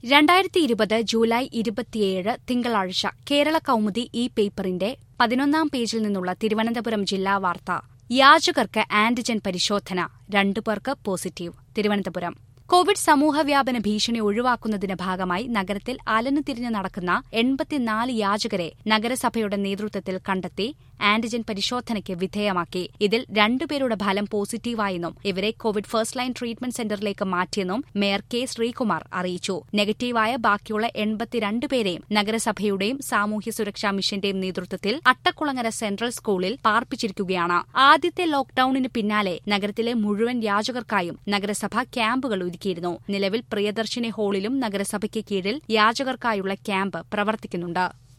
രണ്ടായിരത്തി ഇരുപത് ജൂലൈ ഇരുപത്തിയേഴ് തിങ്കളാഴ്ച കേരള കൗമുദി ഈ പേപ്പറിന്റെ പതിനൊന്നാം പേജിൽ നിന്നുള്ള തിരുവനന്തപുരം ജില്ലാ വാർത്ത യാചകർക്ക് ആന്റിജൻ പരിശോധന രണ്ടുപേർക്ക് പോസിറ്റീവ് തിരുവനന്തപുരം കോവിഡ് സമൂഹവ്യാപന ഭീഷണി ഒഴിവാക്കുന്നതിന്റെ ഭാഗമായി നഗരത്തിൽ അലനുതിരിഞ്ഞ് നടക്കുന്ന എൺപത്തിനാല് യാചകരെ നഗരസഭയുടെ നേതൃത്വത്തിൽ കണ്ടെത്തി ആന്റിജൻ പരിശോധനയ്ക്ക് വിധേയമാക്കി ഇതിൽ രണ്ടുപേരുടെ ഫലം പോസിറ്റീവായെന്നും ഇവരെ കോവിഡ് ഫസ്റ്റ് ലൈൻ ട്രീറ്റ്മെന്റ് സെന്ററിലേക്ക് മാറ്റിയെന്നും മേയർ കെ ശ്രീകുമാർ അറിയിച്ചു നെഗറ്റീവായ ബാക്കിയുള്ള എൺപത്തിരണ്ട് പേരെയും നഗരസഭയുടെയും സാമൂഹ്യ സുരക്ഷാ മിഷന്റെയും നേതൃത്വത്തിൽ അട്ടക്കുളങ്ങര സെൻട്രൽ സ്കൂളിൽ പാർപ്പിച്ചിരിക്കുകയാണ് ആദ്യത്തെ ലോക്ഡൌണിന് പിന്നാലെ നഗരത്തിലെ മുഴുവൻ യാചകർക്കായും നഗരസഭ ക്യാമ്പുകൾ ഒരുക്കിയിരുന്നു നിലവിൽ പ്രിയദർശിനി ഹാളിലും നഗരസഭയ്ക്ക് കീഴിൽ യാചകർക്കായുള്ള ക്യാമ്പ് പ്രവർത്തിക്കുന്നുണ്ട്